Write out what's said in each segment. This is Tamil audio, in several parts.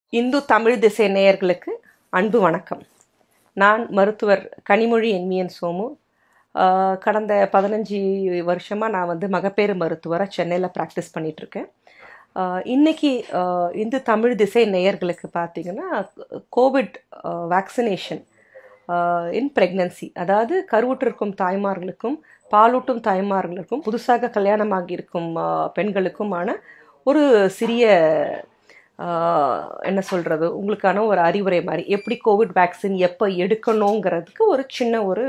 இந்து தமிழ் திசை நேயர்களுக்கு அன்பு வணக்கம் நான் மருத்துவர் கனிமொழி என்மியன் சோமு ஆஹ் கடந்த பதினஞ்சு வருஷமாக நான் வந்து மகப்பேறு மருத்துவராக சென்னையில் ப்ராக்டிஸ் பண்ணிகிட்ருக்கேன் இன்னைக்கு ஆஹ் இந்து தமிழ் திசை நேயர்களுக்கு பார்த்தீங்கன்னா கோவிட் வேக்சினேஷன் இன் ப்ரெக்னன்சி அதாவது கருவுற்றிருக்கும் தாய்மார்களுக்கும் பாலூட்டும் தாய்மார்களுக்கும் புதுசாக கல்யாணமாகி இருக்கும் ஆஹ் பெண்களுக்குமான ஒரு சிறிய ஆஹ் என்ன சொல்கிறது உங்களுக்கான ஒரு அறிவுரை மாதிரி எப்படி கோவிட் வேக்சின் எப்போ எடுக்கணுங்கிறதுக்கு ஒரு சின்ன ஒரு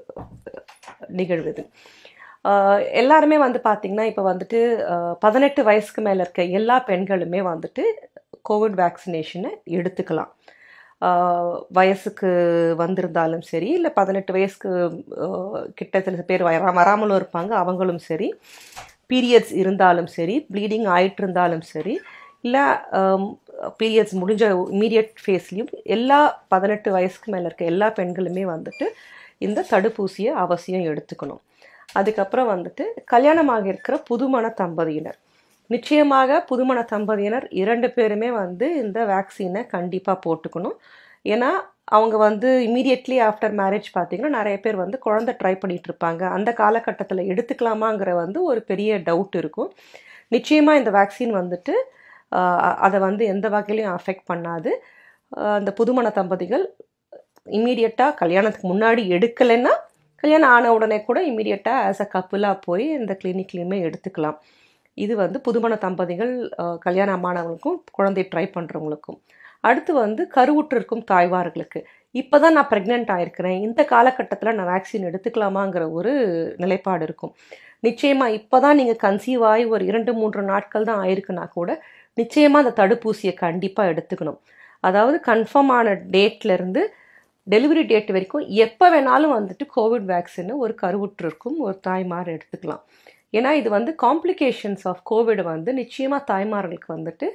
நிகழ்வு இது ஆஹ் எல்லாருமே வந்து பார்த்திங்கன்னா இப்போ வந்துட்டு ஆஹ் பதினெட்டு வயசுக்கு மேலே இருக்க எல்லா பெண்களுமே வந்துட்டு கோவிட் வேக்சினேஷனை எடுத்துக்கலாம் ஆஹ் வயசுக்கு வந்திருந்தாலும் சரி இல்லை பதினெட்டு வயசுக்கு ஆஹ் கிட்ட சில பேர் வரா வராமலும் இருப்பாங்க அவங்களும் சரி பீரியட்ஸ் இருந்தாலும் சரி ப்ளீடிங் ஆயிட்டு இருந்தாலும் சரி இல்லை பீரியட்ஸ் முடிஞ்ச இமீடியட் ஃபேஸ்லேயும் எல்லா பதினெட்டு வயசுக்கு மேலே இருக்க எல்லா பெண்களுமே வந்துட்டு இந்த தடுப்பூசியை அவசியம் எடுத்துக்கணும் அதுக்கப்புறம் வந்துட்டு கல்யாணமாக இருக்கிற புதுமண தம்பதியினர் நிச்சயமாக புதுமண தம்பதியினர் இரண்டு பேருமே வந்து இந்த வேக்சினை கண்டிப்பாக போட்டுக்கணும் ஏன்னா அவங்க வந்து இமீடியட்லி ஆஃப்டர் மேரேஜ் பார்த்தீங்கன்னா நிறைய பேர் வந்து குழந்தை ட்ரை பண்ணிட்டு இருப்பாங்க அந்த காலகட்டத்தில் எடுத்துக்கலாமாங்கிற வந்து ஒரு பெரிய டவுட் இருக்கும் நிச்சயமாக இந்த வேக்சின் வந்துட்டு ஆஹ் அதை வந்து எந்த வகையிலையும் அஃபெக்ட் பண்ணாது ஆஹ் அந்த புதுமண தம்பதிகள் இம்மீடியட்டாக கல்யாணத்துக்கு முன்னாடி எடுக்கலைன்னா கல்யாணம் ஆன உடனே கூட இம்மீடியட்டாக ஆஸ் அ கப்புலாக போய் இந்த கிளினிக்லேயுமே எடுத்துக்கலாம் இது வந்து புதுமண தம்பதிகள் ஆஹ் கல்யாணமானவங்களுக்கும் குழந்தை ட்ரை பண்ணுறவங்களுக்கும் அடுத்து வந்து கருவுற்றிருக்கும் தாய்வார்களுக்கு இப்போ தான் நான் ப்ரெக்னென்ட் ஆயிருக்கிறேன் இந்த காலகட்டத்தில் நான் வேக்சின் எடுத்துக்கலாமாங்கிற ஒரு நிலைப்பாடு இருக்கும் நிச்சயமாக இப்போ தான் நீங்கள் கன்சீவ் ஆகி ஒரு இரண்டு மூன்று நாட்கள் தான் ஆயிருக்குன்னா கூட நிச்சயமாக அந்த தடுப்பூசியை கண்டிப்பாக எடுத்துக்கணும் அதாவது கன்ஃபார்ம் ஆன டேட்லேருந்து டெலிவரி டேட் வரைக்கும் எப்போ வேணாலும் வந்துட்டு கோவிட் வேக்சினை ஒரு கருவுற்றிருக்கும் ஒரு தாய்மார் எடுத்துக்கலாம் ஏன்னா இது வந்து காம்ப்ளிகேஷன்ஸ் ஆஃப் கோவிட் வந்து நிச்சயமாக தாய்மார்களுக்கு வந்துட்டு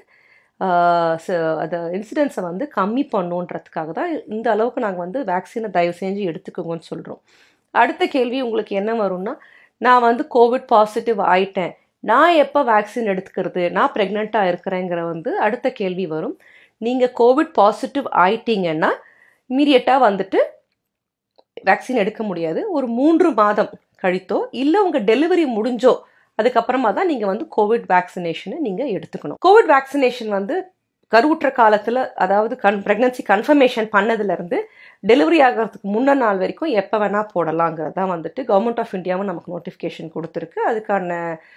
அந்த இன்சிடென்ஸை வந்து கம்மி பண்ணுன்றதுக்காக தான் இந்த அளவுக்கு நாங்கள் வந்து வேக்சினை தயவு செஞ்சு எடுத்துக்கோங்கன்னு சொல்கிறோம் அடுத்த கேள்வி உங்களுக்கு என்ன வரும்னா நான் வந்து கோவிட் பாசிட்டிவ் ஆயிட்டேன் நான் எப்போ வேக்சின் எடுத்துக்கிறது நான் ப்ரெக்னெண்ட்டாக இருக்கிறேங்கிற வந்து அடுத்த கேள்வி வரும் நீங்கள் கோவிட் பாசிட்டிவ் ஆயிட்டீங்கன்னா இமீடியட்டாக வந்துட்டு வேக்சின் எடுக்க முடியாது ஒரு மூன்று மாதம் கழித்தோ இல்லை உங்கள் டெலிவரி முடிஞ்சோ அதுக்கப்புறமா தான் நீங்கள் வந்து கோவிட் வேக்சினேஷனை நீங்கள் எடுத்துக்கணும் கோவிட் வேக்சினேஷன் வந்து கருவுற்ற காலத்தில் அதாவது கன் ப்ரெக்னன்சி கன்ஃபர்மேஷன் பண்ணதுலேருந்து டெலிவரி ஆகிறதுக்கு முன்ன நாள் வரைக்கும் எப்போ வேணால் போடலாங்கிறது தான் வந்துட்டு கவர்மெண்ட் ஆஃப் இந்தியாவும் நமக்கு நோட்டிஃபிகேஷன் கொடுத்துருக்கு அதுக்கான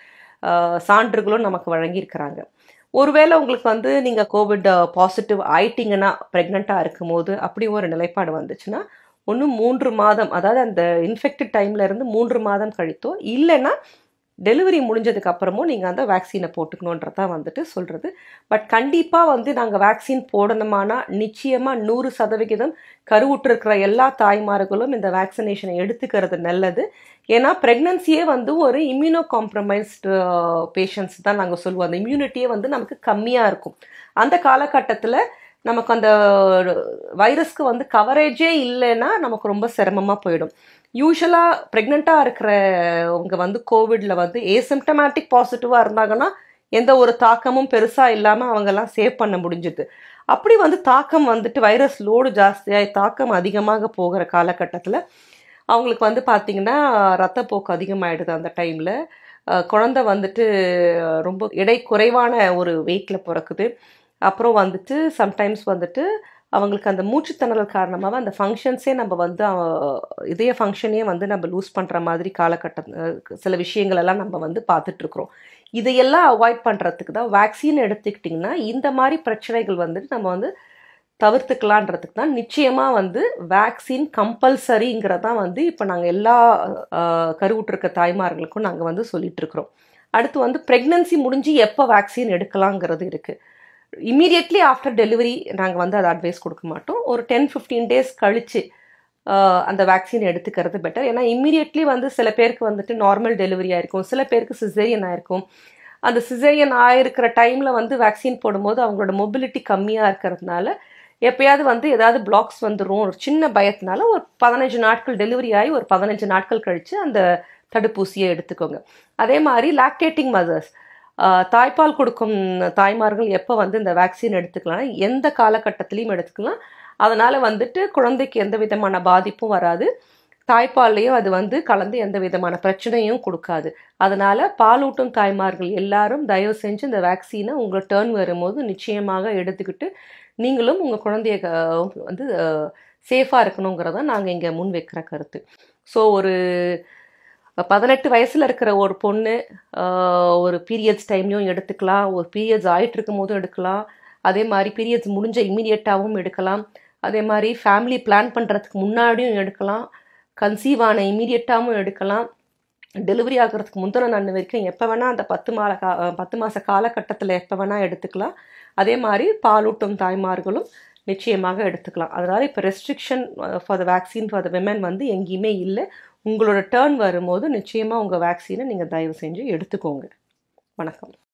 சான்றுகளும் நமக்கு வழங்கியிருக்கிறாங்க ஒருவேளை உங்களுக்கு வந்து நீங்கள் கோவிட் பாசிட்டிவ் ஆயிட்டீங்கன்னா ப்ரெக்னெண்ட்டாக இருக்கும் போது அப்படி ஒரு நிலைப்பாடு வந்துச்சுன்னா ஒன்று மூன்று மாதம் அதாவது அந்த இன்ஃபெக்டட் டைம்ல இருந்து மூன்று மாதம் கழித்தோ இல்லைன்னா டெலிவரி முடிஞ்சதுக்கு அப்புறமும் நீங்கள் அந்த வேக்சினை போட்டுக்கணுன்றதான் வந்துட்டு சொல்கிறது பட் கண்டிப்பாக வந்து நாங்கள் வேக்சின் போடணுமானா நிச்சயமாக நூறு சதவிகிதம் கருவுற்றிருக்கிற எல்லா தாய்மார்களும் இந்த வேக்சினேஷனை எடுத்துக்கிறது நல்லது ஏன்னா ப்ரெக்னன்சியே வந்து ஒரு இம்யூனோ காம்ப்ரமைஸ்டு பேஷண்ட்ஸ் தான் நாங்கள் சொல்லுவோம் அந்த இம்யூனிட்டியே வந்து நமக்கு கம்மியாக இருக்கும் அந்த காலகட்டத்தில் நமக்கு அந்த வைரஸ்க்கு வந்து கவரேஜே இல்லைன்னா நமக்கு ரொம்ப சிரமமாக போயிடும் யூஸ்வலாக ப்ரெக்னெண்ட்டாக இருக்கிறவங்க வந்து கோவிடில் வந்து ஏசிம்டமேட்டிக் பாசிட்டிவாக இருந்தாங்கன்னா எந்த ஒரு தாக்கமும் பெருசாக இல்லாமல் அவங்கெல்லாம் சேவ் பண்ண முடிஞ்சுது அப்படி வந்து தாக்கம் வந்துட்டு வைரஸ் லோடு ஜாஸ்தியாக தாக்கம் அதிகமாக போகிற காலகட்டத்தில் அவங்களுக்கு வந்து பார்த்திங்கன்னா ரத்தப்போக்கு அதிகமாகிடுது அந்த டைமில் குழந்த வந்துட்டு ரொம்ப எடை குறைவான ஒரு வெயிட்டில் பிறக்குது அப்புறம் வந்துட்டு சம்டைம்ஸ் வந்துட்டு அவங்களுக்கு அந்த மூச்சுத்திணறல் காரணமாக அந்த ஃபங்க்ஷன்ஸே நம்ம வந்து இதய ஃபங்க்ஷனே வந்து நம்ம லூஸ் பண்ணுற மாதிரி காலகட்டம் சில விஷயங்கள் எல்லாம் நம்ம வந்து பார்த்துட்ருக்குறோம் இதையெல்லாம் அவாய்ட் பண்ணுறதுக்கு தான் வேக்சின் எடுத்துக்கிட்டிங்கன்னா இந்த மாதிரி பிரச்சனைகள் வந்துட்டு நம்ம வந்து தவிர்த்துக்கலான்றதுக்கு தான் நிச்சயமாக வந்து வேக்சின் கம்பல்சரிங்கிறதான் வந்து இப்போ நாங்கள் எல்லா கருவுற்றிருக்க தாய்மார்களுக்கும் நாங்கள் வந்து சொல்லிட்டு இருக்கிறோம் அடுத்து வந்து ப்ரெக்னன்சி முடிஞ்சு எப்போ வேக்சின் எடுக்கலாங்கிறது இருக்குது இமீடியட்லி ஆஃப்டர் டெலிவரி நாங்கள் வந்து அதை அட்வைஸ் கொடுக்க மாட்டோம் ஒரு டென் ஃபிஃப்டீன் டேஸ் கழித்து அந்த வேக்சின் எடுத்துக்கிறது பெட்டர் ஏன்னா இம்மீடியட்லி வந்து சில பேருக்கு வந்துட்டு நார்மல் டெலிவரி ஆயிருக்கும் சில பேருக்கு சிசேரியன் ஆயிருக்கும் அந்த சிசேரியன் ஆயிருக்கிற டைமில் வந்து வேக்சின் போடும்போது அவங்களோட மொபிலிட்டி கம்மியாக இருக்கிறதுனால எப்பயாவது வந்து ஏதாவது பிளாக்ஸ் வந்துடும் ஒரு சின்ன பயத்தினால ஒரு பதினஞ்சு நாட்கள் டெலிவரி ஆகி ஒரு பதினஞ்சு நாட்கள் கழித்து அந்த தடுப்பூசியை எடுத்துக்கோங்க அதே மாதிரி லாக்டேட்டிங் மதர்ஸ் ஆஹ் தாய்ப்பால் கொடுக்கும் தாய்மார்கள் எப்போ வந்து இந்த வேக்சின் எடுத்துக்கலாம் எந்த காலகட்டத்திலையும் எடுத்துக்கலாம் அதனால் வந்துட்டு குழந்தைக்கு எந்த விதமான பாதிப்பும் வராது தாய்ப்பால்லையும் அது வந்து கலந்து எந்த விதமான பிரச்சனையும் கொடுக்காது அதனால் பாலூட்டும் தாய்மார்கள் எல்லாரும் தயவு செஞ்சு இந்த வேக்சினை உங்கள் டேர்ன் வரும்போது நிச்சயமாக எடுத்துக்கிட்டு நீங்களும் உங்கள் குழந்தைய க- வந்து சேஃபாக இருக்கணுங்கிறத நாங்கள் இங்கே முன் வைக்கிற கருத்து ஸோ ஒரு பதினெட்டு வயசில் இருக்கிற ஒரு பொண்ணு ஆஹ், ஒரு பீரியட்ஸ் டைம்லையும் எடுத்துக்கலாம் ஒரு பீரியட்ஸ் ஆகிட்டு இருக்கும் போதும் எடுக்கலாம் அதே மாதிரி பீரியட்ஸ் முடிஞ்ச இமீடியட்டாகவும் எடுக்கலாம் அதே மாதிரி ஃபேமிலி பிளான் பண்ணுறதுக்கு முன்னாடியும் எடுக்கலாம் கன்சீவ் ஆன இமீடியட்டாகவும் எடுக்கலாம் டெலிவரி ஆகிறதுக்கு முந்தின நாள் வரைக்கும் எப்போ வேணால் அந்த பத்து மாத கா பத்து மாத காலகட்டத்தில் எப்போ வேணால் எடுத்துக்கலாம் அதே மாதிரி பாலூட்டும் தாய்மார்களும் நிச்சயமாக எடுத்துக்கலாம் அதனால் இப்போ restriction for the vaccine for the women வந்து எங்கேயுமே இல்லை உங்களோட டேர்ன் வரும்போது நிச்சயமாக உங்கள் வேக்சினை நீங்கள் தயவு செஞ்சு எடுத்துக்கோங்க வணக்கம்